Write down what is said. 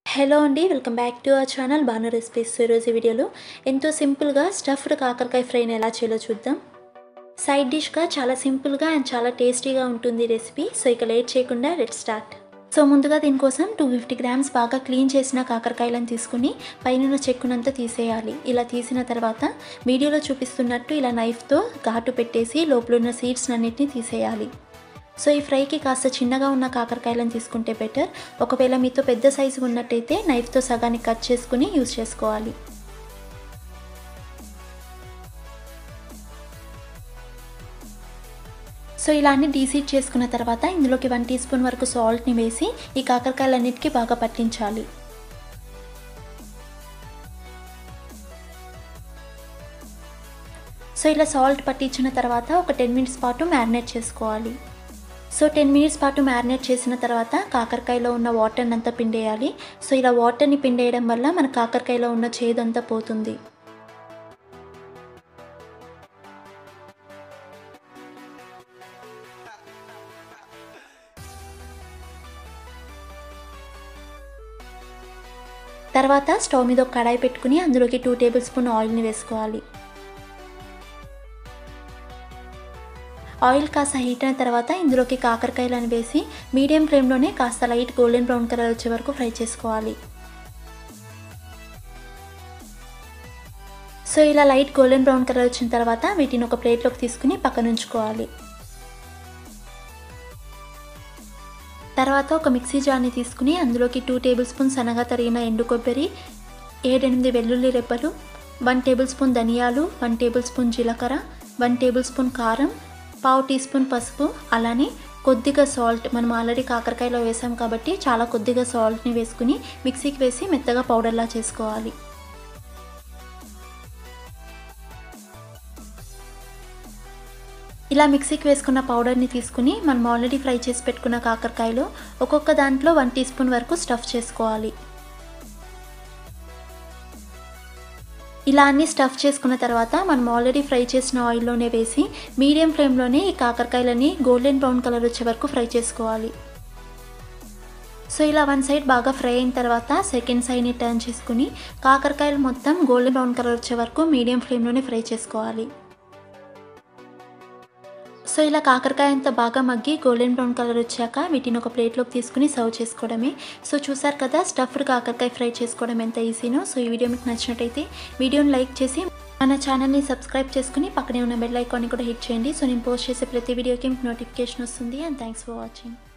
hello అండి welcome back to our channel Banu recipes ఈరోజు ఈ వీడియోలో ఎంతో సింపుల్గా స్టఫ్డ్ కాకరకాయ ఫ్రైని ఎలా చేయాలో చూద్దాం సైడ్ డిష్గా చాలా సింపుల్గా అండ్ చాలా టేస్టీగా ఉంటుంది ఈ రెసిపీ సో ఇక లేట్ చేయకుండా లెట్ స్టార్ట్ సో ముందుగా దీనికోసం టూ ఫిఫ్టీ గ్రామ్స్ బాగా క్లీన్ చేసిన కాకరకాయలను తీసుకుని పైన చెక్కునంతా తీసేయాలి ఇలా తీసిన తర్వాత వీడియోలో చూపిస్తున్నట్టు ఇలా నైఫ్తో ఘాటు పెట్టేసి లోపల ఉన్న సీడ్స్ అన్నిటిని తీసేయాలి సో ఈ ఫ్రైకి కాస్త చిన్నగా ఉన్న కాకరకాయలను తీసుకుంటే బెటర్ ఒకవేళ మీతో పెద్ద సైజు ఉన్నట్టయితే నైఫ్తో సగానికి కట్ చేసుకుని యూస్ చేసుకోవాలి సో ఇలా అన్ని డీసీడ్ చేసుకున్న తర్వాత ఇందులోకి వన్ టీ స్పూన్ వరకు సాల్ట్ని వేసి ఈ కాకరకాయలన్నిటికీ బాగా పట్టించాలి సో ఇలా సాల్ట్ పట్టించిన తర్వాత ఒక టెన్ మినిట్స్ పాటు మ్యారినేట్ చేసుకోవాలి సో టెన్ మినిట్స్ పాటు మ్యారినేట్ చేసిన తర్వాత కాకరకాయలో ఉన్న వాటర్ని అంతా పిండేయాలి సో ఇలా వాటర్ని పిండేయడం వల్ల మన కాకరకాయలో ఉన్న చేదంతా పోతుంది తర్వాత స్టవ్ మీద ఒక కడాయి పెట్టుకుని అందులోకి టూ టేబుల్ స్పూన్ ఆయిల్ని వేసుకోవాలి ఆయిల్ కాస్త హీట్ అయిన తర్వాత ఇందులోకి కాకరకాయలను వేసి మీడియం ఫ్లేమ్లోనే కాస్త లైట్ గోల్డెన్ బ్రౌన్ కలర్ వచ్చే వరకు ఫ్రై చేసుకోవాలి సో ఇలా లైట్ గోల్డెన్ బ్రౌన్ కలర్ వచ్చిన తర్వాత వీటిని ఒక ప్లేట్లోకి తీసుకుని పక్కన ఉంచుకోవాలి తర్వాత ఒక మిక్సీ జార్ని తీసుకుని అందులోకి టూ టేబుల్ స్పూన్ సన్నగా తరిగిన ఎండు కొబ్బరి ఏడెనిమిది వెల్లుల్లి రెబ్బలు వన్ టేబుల్ స్పూన్ ధనియాలు వన్ టేబుల్ స్పూన్ జీలకర్ర వన్ టేబుల్ స్పూన్ కారం పావు టీ స్పూన్ పసుపు అలానే కొద్దిగా సాల్ట్ మనం ఆల్రెడీ కాకరకాయలో వేసాం కాబట్టి చాలా కొద్దిగా సాల్ట్ని వేసుకుని మిక్సీకి వేసి మెత్తగా పౌడర్లా చేసుకోవాలి ఇలా మిక్సీకి వేసుకున్న పౌడర్ని తీసుకుని మనం ఆల్రెడీ ఫ్రై చేసి పెట్టుకున్న కాకరకాయలో ఒక్కొక్క దాంట్లో వన్ టీ స్పూన్ వరకు స్టఫ్ చేసుకోవాలి ఇలా అన్ని స్టఫ్ చేసుకున్న తర్వాత మనం ఆల్రెడీ ఫ్రై చేసిన ఆయిల్లోనే వేసి మీడియం ఫ్లేమ్లోనే ఈ కాకరకాయలని గోల్డెన్ బ్రౌన్ కలర్ వచ్చే వరకు ఫ్రై చేసుకోవాలి సో ఇలా వన్ సైడ్ బాగా ఫ్రై అయిన తర్వాత సెకండ్ సైడ్ని టర్న్ చేసుకుని కాకరకాయలు మొత్తం గోల్డెన్ బ్రౌన్ కలర్ వచ్చే వరకు మీడియం ఫ్లేమ్లోనే ఫ్రై చేసుకోవాలి సో ఇలా కాకరకాయ అంతా బాగా మగ్గి గోల్డెన్ బ్రౌన్ కలర్ వచ్చాక వీటిని ఒక ప్లేట్లోకి తీసుకుని సర్వ్ చేసుకోవడమే సో చూసారు కదా స్టఫ్డ్ కాకరకాయ ఫ్రై చేసుకోవడం ఎంత ఈజీనో సో ఈ వీడియో మీకు నచ్చినట్టయితే వీడియోని లైక్ చేసి మన ఛానల్ని సబ్స్క్రైబ్ చేసుకుని పక్కనే ఉన్న బెల్ ఐకాన్ని కూడా హిట్ చేయండి సో నేను పోస్ట్ చేసే ప్రతి వీడియోకి మీకు నోటిఫికేషన్ వస్తుంది అండ్ థ్యాంక్స్ ఫర్ వాచింగ్